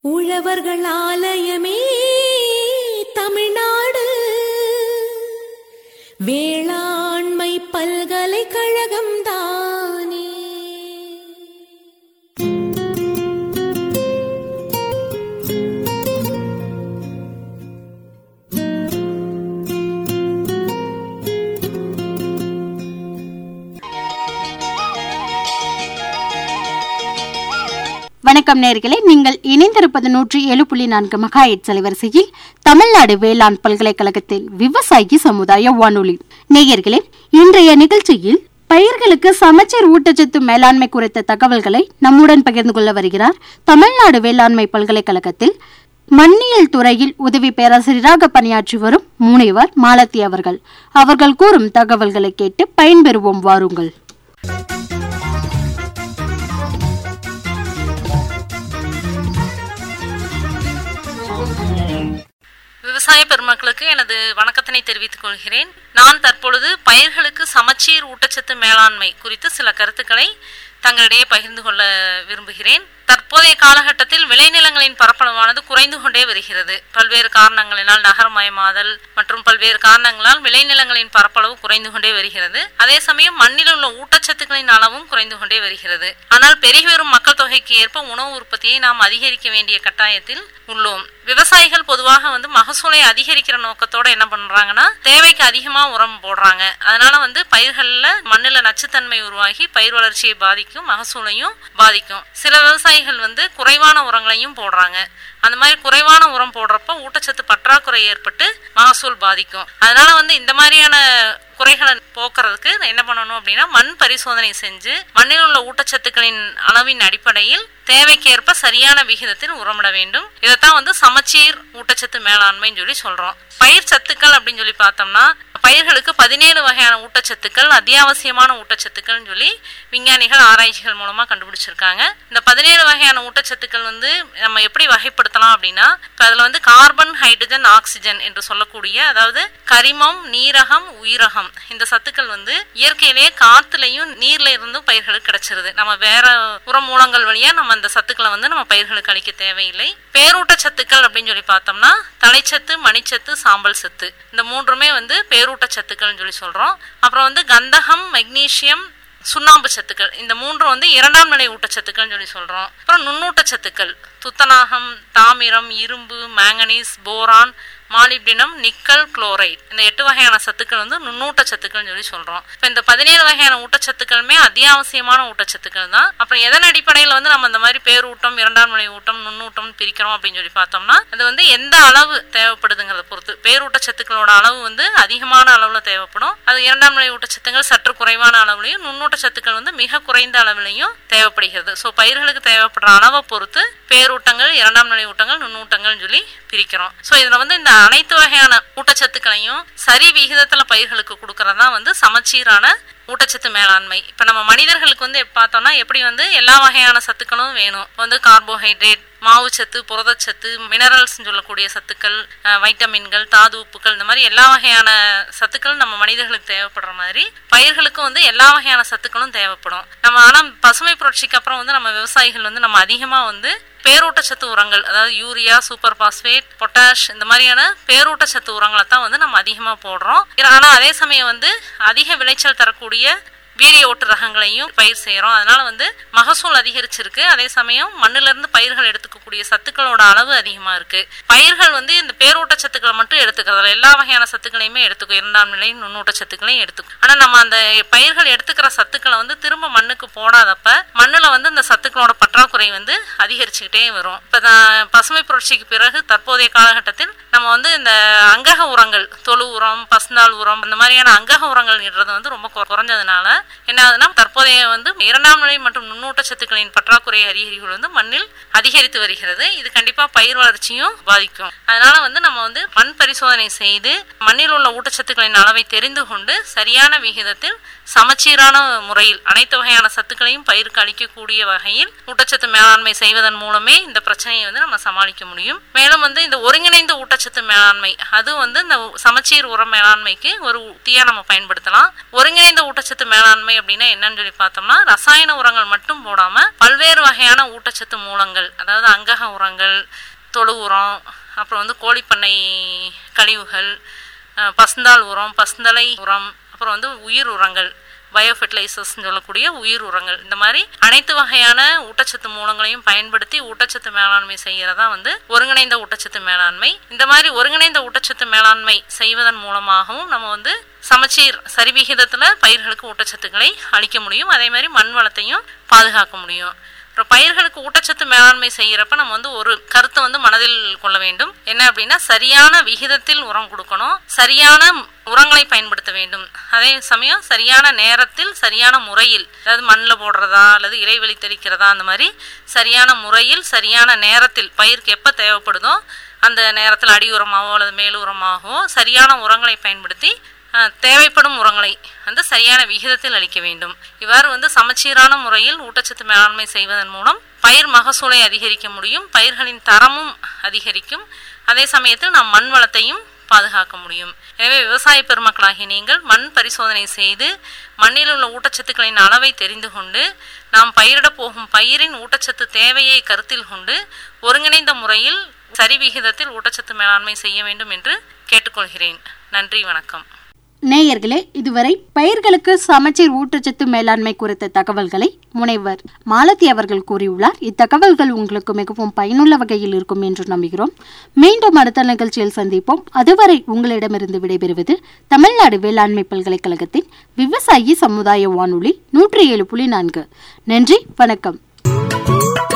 உழவர்கள் ஆலயமே தமிழ்நாடு வேளாண்மை பல்கலைக்கழகம் தானே வணக்கம் நேர்களே நீங்கள் இணைந்திருப்பது நூற்றி ஏழு புள்ளி நான்கு மகாயிட் அலைவரிசையில் தமிழ்நாடு வேளாண் பல்கலைக்கழகத்தின் விவசாயி சமுதாய வானொலி நேயர்களே இன்றைய நிகழ்ச்சியில் பயிர்களுக்கு சமச்சீர் ஊட்டச்சத்து மேலாண்மை குறித்த தகவல்களை நம்முடன் பகிர்ந்து கொள்ள வருகிறார் தமிழ்நாடு வேளாண்மை பல்கலைக்கழகத்தில் மண்ணியல் துறையில் உதவி பேராசிரியராக பணியாற்றி வரும் முனைவர் மாலத்தி அவர்கள் அவர்கள் கூறும் தகவல்களை கேட்டு பயன்பெறுவோம் வாருங்கள் விவசாய பெருமக்களுக்கு எனது வணக்கத்தினை தெரிவித்துக் கொள்கிறேன் நான் தற்பொழுது பயிர்களுக்கு சமச்சீர் ஊட்டச்சத்து மேலாண்மை குறித்து சில கருத்துக்களை தங்களிடையே பகிர்ந்து கொள்ள விரும்புகிறேன் தற்போதைய காலகட்டத்தில் விளைநிலங்களின் பரப்பளவானது குறைந்து கொண்டே வருகிறது பல்வேறு காரணங்களினால் நகரமயமாதல் மற்றும் பல்வேறு காரணங்களால் விளைநிலங்களின் பரப்பளவு குறைந்து கொண்டே வருகிறது அதே சமயம் மண்ணில் உள்ள ஊட்டச்சத்துக்களின் அளவும் குறைந்து கொண்டே வருகிறது ஆனால் பெருகி வரும் மக்கள் தொகைக்கு ஏற்ப உணவு உற்பத்தியை நாம் அதிகரிக்க வேண்டிய கட்டாயத்தில் உள்ளோம் விவசாயிகள் பொதுவாக வந்து மகசூலை அதிகரிக்கிற நோக்கத்தோட என்ன பண்றாங்கன்னா தேவைக்கு அதிகமா உரம் போடுறாங்க அதனால வந்து பயிர்கள்ல மண்ணுல நச்சுத்தன்மை உருவாகி பயிர் வளர்ச்சியை பாதிக்கும் மகசூலையும் பாதிக்கும் சில விவசாயிகள் வந்து குறைவான உரங்களையும் போடுறாங்க அந்த மாதிரி குறைவான உரம் போடுறப்ப ஊட்டச்சத்து பற்றாக்குறை ஏற்பட்டு மகசூல் பாதிக்கும் அதனால வந்து இந்த மாதிரியான குறைகளை போக்குறதுக்கு என்ன பண்ணணும் அப்படின்னா மண் பரிசோதனை செஞ்சு மண்ணில் உள்ள ஊட்டச்சத்துக்களின் அளவின் அடிப்படையில் தேவைக்கேற்ப சரியான விகிதத்தில் உரமிட வேண்டும் இதைத்தான் வந்து சமச்சீர் ஊட்டச்சத்து மேலாண்மைன்னு சொல்லி சொல்றோம் பயிர் சத்துக்கள் அப்படின்னு சொல்லி பார்த்தோம்னா பயிர்களுக்கு பதினேழு வகையான ஊட்டச்சத்துக்கள் அத்தியாவசியமான ஊட்டச்சத்துக்கள்னு சொல்லி விஞ்ஞானிகள் ஆராய்ச்சிகள் மூலமா கண்டுபிடிச்சிருக்காங்க இந்த பதினேழு வகையான ஊட்டச்சத்துக்கள் வந்து நம்ம எப்படி வகைப்படுத்தலாம் அப்படின்னா இப்போ அதில் வந்து கார்பன் ஹைட்ரஜன் ஆக்சிஜன் என்று சொல்லக்கூடிய அதாவது கரிமம் நீரகம் உயிரகம் இந்த சத்துக்கள் வந்து இயற்கையிலேயே காத்துலையும் நீர்ல இருந்தும் பயிர்களுக்கு கிடைச்சிருது நம்ம வேற உர மூலங்கள் வழியா நம்ம அந்த சத்துக்களை வந்து நம்ம பயிர்களுக்கு அளிக்க தேவையில்லை பேரூட்ட சத்துக்கள் அப்படின்னு சொல்லி பார்த்தோம்னா தலைச்சத்து மணிச்சத்து சாம்பல் சத்து இந்த மூன்றுமே வந்து பேரூட்ட சத்துக்கள்னு சொல்லி சொல்றோம் அப்புறம் வந்து கந்தகம் மெக்னீசியம் சுண்ணாம்பு சத்துக்கள் இந்த மூன்று வந்து இரண்டாம் நிலை ஊட்டச்சத்துக்கள்னு சொல்லி சொல்றோம் அப்புறம் நுண்ணூட்டச்சத்துக்கள் துத்தநாகம் தாமிரம் இரும்பு manganese boron molybdenum nickel chloride இந்த எட்டு வகையான சத்துக்கள் வந்து நுண்ணூட்ட சத்துக்கள்னு சொல்லி சொல்றோம் இப்போ இந்த பதினேழு வகையான ஊட்டச்சத்துக்களுமே அத்தியாவசியமான ஊட்டச்சத்துக்கள் தான் அப்புறம் எதன் அடிப்படையில் வந்து நம்ம இந்த மாதிரி பேரூட்டம் இரண்டாம் நிலை ஊட்டம் நுண்ணூட்டம் பிரிக்கிறோம் அப்படின்னு சொல்லி பார்த்தோம்னா அது வந்து எந்த அளவு தேவைப்படுதுங்கிறத பொறுத்து பேரூட்டச்சத்துக்களோட அளவு வந்து அதிகமான அளவுல தேவைப்படும் அது இரண்டாம் நிலை ஊட்டச்சத்துக்கள் சற்று குறைவான அளவுலையும் நுண்ணூட்ட சத்துக்கள் வந்து மிக குறைந்த அளவிலையும் தேவைப்படுகிறது ஸோ பயிர்களுக்கு தேவைப்படுற அளவை பொறுத்து பேரூட்டங்கள் இரண்டாம் நிலை ஊட்டங்கள் நுண்ணூட்டங்கள்னு சொல்லி பிரிக்கிறோம் ஸோ இதுல வந்து இந்த அனைத்து வகையான ஊட்டச்சத்துக்களையும் சரி விகிதத்துல பயிர்களுக்கு கொடுக்கறதா வந்து சமச்சீரான ஊட்டச்சத்து மேலாண்மை இப்ப நம்ம மனிதர்களுக்கு வந்து பார்த்தோம்னா எப்படி வந்து எல்லா வகையான சத்துக்களும் வேணும் வந்து கார்போஹைட்ரேட் மாவுச்சத்து புரதச்சத்து மினரல்ஸ் சொல்லக்கூடிய சத்துக்கள் அஹ், வைட்டமின்கள் தாது உப்புக்கள் இந்த மாதிரி எல்லா வகையான சத்துக்கள் நம்ம மனிதர்களுக்கு தேவைப்படுற மாதிரி பயிர்களுக்கும் வந்து எல்லா வகையான சத்துக்களும் தேவைப்படும் நம்ம ஆனா பசுமை புரட்சிக்கு அப்புறம் வந்து நம்ம விவசாயிகள் வந்து நம்ம அதிகமா வந்து பேரூட்டச்சத்து உரங்கள் அதாவது யூரியா சூப்பர் பாஸ்பேட் பொட்டாஷ் இந்த மாதிரியான பேரூட்டச்சத்து உரங்களை தான் வந்து நம்ம அதிகமாக போடுறோம் ஆனா அதே சமயம் வந்து அதிக விளைச்சல் தரக்கூடிய வீரிய ஓட்டு ரகங்களையும் பயிர் செய்கிறோம் அதனால வந்து மகசூல் அதிகரிச்சிருக்கு அதே சமயம் மண்ணுல இருந்து பயிர்கள் எடுத்துக்கக்கூடிய சத்துக்களோட அளவு அதிகமா இருக்கு பயிர்கள் வந்து இந்த பேரூட்ட சத்துக்களை மட்டும் எடுத்துக்கிறதுல எல்லா வகையான சத்துக்களையுமே எடுத்துக்கும் இரண்டாம் நிலை நுண்ணூட்ட சத்துக்களையும் எடுத்துக்கும் ஆனா நம்ம அந்த பயிர்கள் எடுத்துக்கிற சத்துக்களை வந்து திரும்ப மண்ணுக்கு போடாதப்ப மண்ணுல வந்து இந்த சத்துக்களோட பற்றாக்குறை வந்து அதிகரிச்சுக்கிட்டே வரும் இப்ப நான் பசுமை புரட்சிக்கு பிறகு தற்போதைய காலகட்டத்தில் நம்ம வந்து இந்த அங்கக உரங்கள் தொழு உரம் பசுந்தாள் உரம் இந்த மாதிரியான அங்கக உரங்கள் இடுறது வந்து ரொம்ப குற- குறைஞ்சதுனால என்ன ஆகுதுன்னா தற்போதைய வந்து இரண்டாம் நிலை மற்றும் நுண்ணூட்ட சத்துக்களின் பற்றாக்குறை அறிகுறிகள் வந்து மண்ணில் அதிகரித்து வருகிறது இது கண்டிப்பா பயிர் வளர்ச்சியும் பாதிக்கும் அதனால வந்து நம்ம வந்து மண் பரிசோதனை செய்து மண்ணில் உள்ள ஊட்டச்சத்துக்களின் அளவை தெரிந்து கொண்டு சரியான விகிதத்தில் சமச்சீரான முறையில் அனைத்து வகையான சத்துக்களையும் பயிருக்கு அளிக்கக்கூடிய வகையில் ஊட்டச்சத்து மேலாண்மை செய்வதன் மூலமே இந்த பிரச்சனையை வந்து நம்ம சமாளிக்க முடியும் மேலும் வந்து இந்த ஒருங்கிணைந்த ஊட்டச்சத்து மேலாண்மை அது வந்து இந்த சமச்சீர் உர மேலாண்மைக்கு ஒரு உத்தியா நம்ம பயன்படுத்தலாம் ஒருங்கிணைந்த ஊட்டச்சத்து மேலாண்மை மேலாண்மை அப்படின்னா என்னன்னு சொல்லி பார்த்தோம்னா ரசாயன உரங்கள் மட்டும் போடாம பல்வேறு வகையான ஊட்டச்சத்து மூலங்கள் அதாவது அங்கக உரங்கள் தொழு உரம் அப்புறம் வந்து கோழிப்பண்ணை கழிவுகள் அஹ், பசுந்தாள் உரம் பசுந்தலை உரம் அப்புறம் வந்து உயிர் உரங்கள் பயோ ஃபெர்டிலைசர்ஸ்னு சொல்லக்கூடிய உயிர் உரங்கள் இந்த மாதிரி அனைத்து வகையான ஊட்டச்சத்து மூலங்களையும் பயன்படுத்தி ஊட்டச்சத்து மேலாண்மை செய்யறதா வந்து ஒருங்கிணைந்த ஊட்டச்சத்து மேலாண்மை இந்த மாதிரி ஒருங்கிணைந்த ஊட்டச்சத்து மேலாண்மை செய்வதன் மூலமாகவும் நம்ம வந்து சமச்சீர் சரிவிகிதத்துல பயிர்களுக்கு ஊட்டச்சத்துக்களை அளிக்க முடியும் அதே மாதிரி மண் வளத்தையும் பாதுகாக்க முடியும் அப்புறம் பயிர்களுக்கு ஊட்டச்சத்து மேலாண்மை செய்யறப்ப நம்ம வந்து ஒரு கருத்தை வந்து மனதில் கொள்ள வேண்டும் என்ன அப்படின்னா சரியான விகிதத்தில் உரம் கொடுக்கணும் சரியான உரங்களை பயன்படுத்த வேண்டும் அதே சமயம் சரியான நேரத்தில் சரியான முறையில் அதாவது மண்ணில் போடுறதா அல்லது இலைவெளி தெளிக்கிறதா அந்த மாதிரி சரியான முறையில் சரியான நேரத்தில் பயிருக்கு எப்போ தேவைப்படுதோ அந்த நேரத்தில் அடி உரமாகவோ அல்லது மேல் உரமாகவோ சரியான உரங்களை பயன்படுத்தி அஹ், தேவைப்படும் உரங்களை வந்து சரியான விகிதத்தில் அளிக்க வேண்டும் இவ்வாறு வந்து சமச்சீரான முறையில் ஊட்டச்சத்து மேலாண்மை செய்வதன் மூலம் பயிர் மகசூலை அதிகரிக்க முடியும் பயிர்களின் தரமும் அதிகரிக்கும் அதே சமயத்தில் நாம் மண் வளத்தையும் பாதுகாக்க முடியும் எனவே விவசாய பெருமக்களாகிய நீங்கள் மண் பரிசோதனை செய்து மண்ணில் உள்ள ஊட்டச்சத்துக்களின் அளவை தெரிந்து கொண்டு நாம் பயிரிடப் போகும் பயிரின் ஊட்டச்சத்து தேவையை கருத்தில் கொண்டு ஒருங்கிணைந்த முறையில் சரிவிகிதத்தில் ஊட்டச்சத்து மேலாண்மை செய்ய வேண்டும் என்று கேட்டுக்கொள்கிறேன் நன்றி வணக்கம் நேயர்களே இதுவரை பயிர்களுக்கு சமச்சீர் ஊட்டச்சத்து மேலாண்மை குறித்த தகவல்களை முனைவர் மாலதி அவர்கள் கூறியுள்ளார் இத்தகவல்கள் உங்களுக்கு மிகவும் பயனுள்ள வகையில் இருக்கும் என்று நம்புகிறோம் மீண்டும் அடுத்த நிகழ்ச்சியில் சந்திப்போம் அதுவரை உங்களிடமிருந்து விடைபெறுவது தமிழ்நாடு வேளாண்மை பல்கலைக்கழகத்தின் விவசாயி சமுதாய வானொலி நூற்றி ஏழு புள்ளி நான்கு நன்றி வணக்கம்